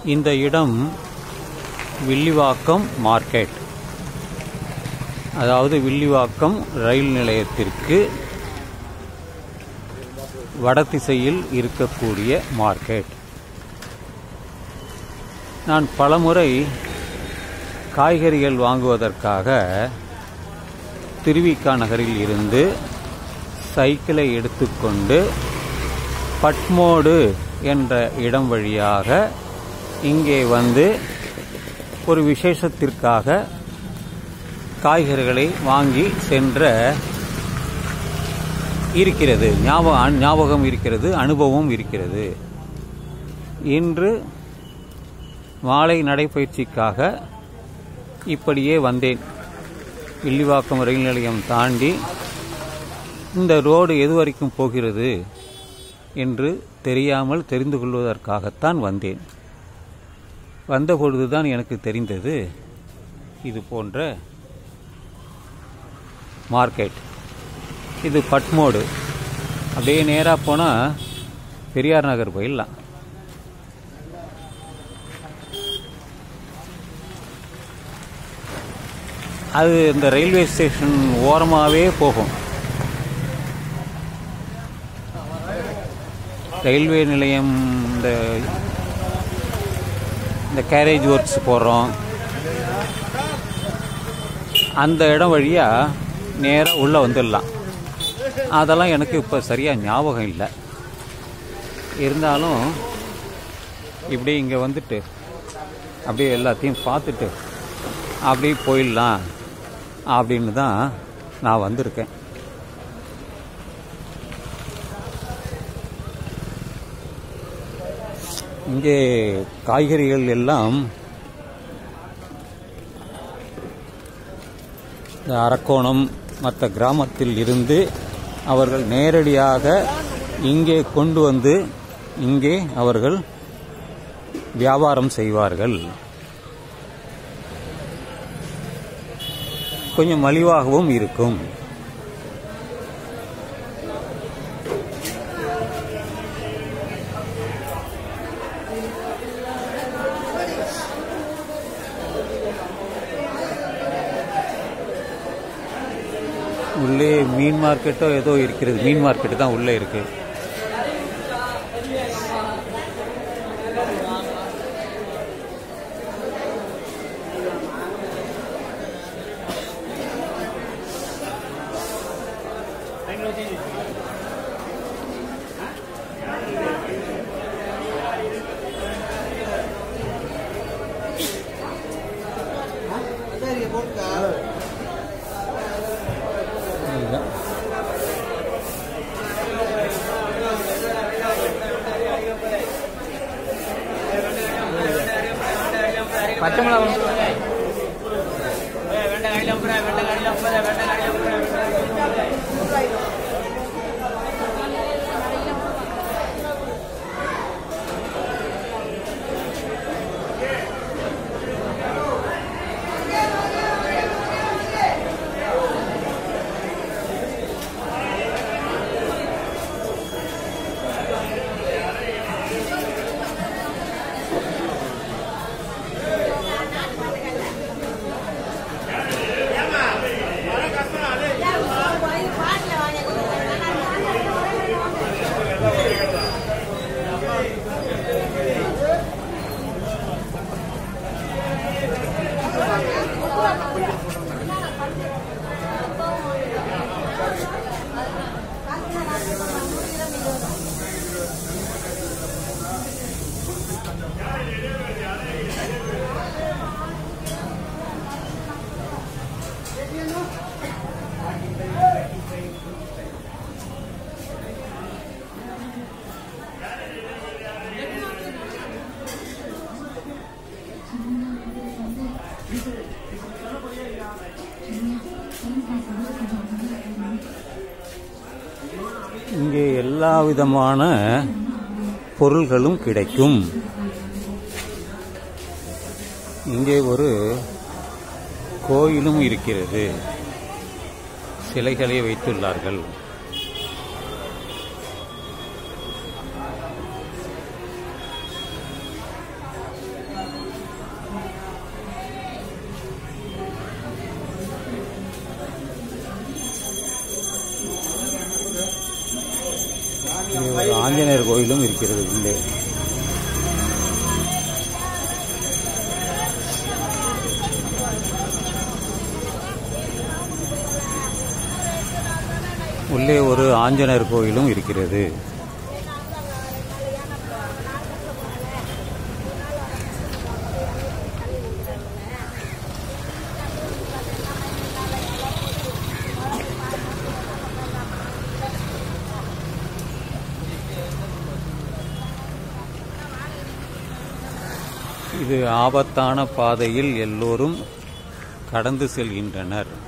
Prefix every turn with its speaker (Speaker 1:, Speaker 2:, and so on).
Speaker 1: இந்த இடம் வில்லிவாக்கம் மார்க்கெட் அதாவது வில்லிவாக்கம் ரயில் நிலையத்திற்கு வடதிசையில் இருக்கக்கூடிய மார்க்கெட் நான் பலமுறை காய்கறிகள் வாங்குவதற்காக திருவிக்கா நகரில் இருந்து சைக்கிளை எடுத்துக்கொண்டு பட்மோடு என்ற இடம் வழியாக இங்கே வந்து ஒரு விசேஷத்திற்காக காய்கறிகளை வாங்கி சென்ற இருக்கிறது ஞாபகம் ஞாபகம் இருக்கிறது அனுபவம் இருக்கிறது இன்று மாலை நடைப்பயிற்சிக்காக இப்படியே வந்தேன் வில்லிவாக்கம் ரயில் நிலையம் தாண்டி இந்த ரோடு எது வரைக்கும் போகிறது என்று தெரியாமல் தெரிந்து கொள்வதற்காகத்தான் வந்தேன் வந்தபொழுதுதான் எனக்கு தெரிந்தது இது போன்ற மார்க்கெட் இது பட்மோடு அப்படியே நேராக போனால் பெரியார் நகர் போயிடலாம் அது இந்த ரயில்வே ஸ்டேஷன் ஓரமாகவே போகும் ரயில்வே நிலையம் இந்த இந்த கேரேஜ் ஒர்க்ஸ் போகிறோம் அந்த இடம் வழியாக நேராக உள்ளே வந்துடலாம் அதெல்லாம் எனக்கு இப்போ சரியாக ஞாபகம் இல்லை இருந்தாலும் இப்படி இங்கே வந்துட்டு அப்படியே எல்லாத்தையும் பார்த்துட்டு அப்படியே போயிடலாம் அப்படின்னு தான் நான் வந்திருக்கேன் இங்கே காய்கறிகள் எல்லாம் இந்த அரக்கோணம் மற்ற கிராமத்தில் இருந்து அவர்கள் நேரடியாக இங்கே கொண்டு வந்து இங்கே அவர்கள் வியாபாரம் செய்வார்கள் கொஞ்சம் மலிவாகவும் இருக்கும் உள்ளே மீன் மார்க்கெட்டோ ஏதோ இருக்கிறது மீன் மார்க்கெட்டு தான் உள்ளே இருக்கு இதுதான்.
Speaker 2: പച്ചമുളക്
Speaker 1: இங்கே எல்லா விதமான பொருள்களும் கிடைக்கும் இங்கே ஒரு கோயிலும் இருக்கிறது சிலைகளை வைத்துள்ளார்கள் இங்கே ஒரு ஆஞ்சநேயர் கோயிலும் இருக்கிறது உள்ளே உள்ளே ஒரு ஆஞ்சநேயர் கோயிலும் இருக்கிறது இது ஆபத்தான பாதையில் எல்லோரும் கடந்து செல்கின்றனர்